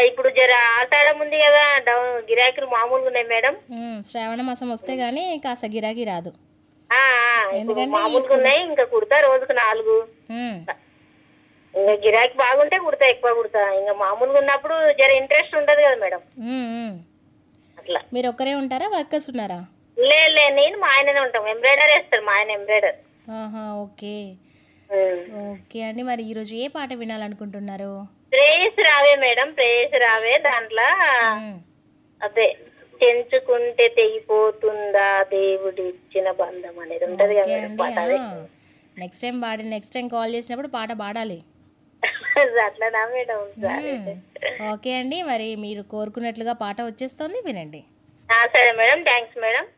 ఇప్పుడు జర ఆషాఢం ఉంది కదా డౌన్ గిరాకీలు మామూలుగా ఉన్నాయి మేడం ఉమ్, శ్రావణ మాసం వస్తే గానీ కాస్త గిరాకీ రాదు ఆ, ఆ, ఇప్పుడు ఎందుకంటే మామూలుగా ఉన్నాయి ఇంకా కుడతా రోజుకు నాలుగు ఉమ్, ఇంకా గిరాకీ బాగుంటే కుడతా ఎక్కువ కుడతా ఇంకా మామూలుగా ఉన్నప్పుడు జర ఇంట్రెస్ట్ ఉండదు కదా మేడం ఉమ్, ఉమ్. అట్లా మీరు ఒక్కరే ఉంటారా వర్కర్స్ ఉన్నారా లే లే నేను మా ఆయననే ఉంటాం ఎంబ్రాయిడర్ వేస్తాడు మా ఆయన ఎంబ్రాయిడర్ ఆహా ఓకే ఓకే అండి మరి ఈరోజు ఏ పాట వినాలనుకుంటున్నారు ప్రేయస్ రావే మేడం ప్రేయస్ రావే దాంట్లో ఉమ్, అదే తెంచుకుంటే తెగిపోతుందా దేవుడు ఇచ్చిన బంధం అనేది ఉంటది కదా ఓకే మేడం అండి పాట అదే నెక్స్ట్ టైం పాడి నెక్స్ట్ టైం కాల్ చేసినప్పుడు పాట పాడాలి అట్లనా మేడం సరే ఉమ్, ఓకే అండి మరి మీరు కోరుకున్నట్లుగా పాట వచ్చేస్తుంది వినండి ఆ, సరే మేడం థ్యాంక్స్ మేడం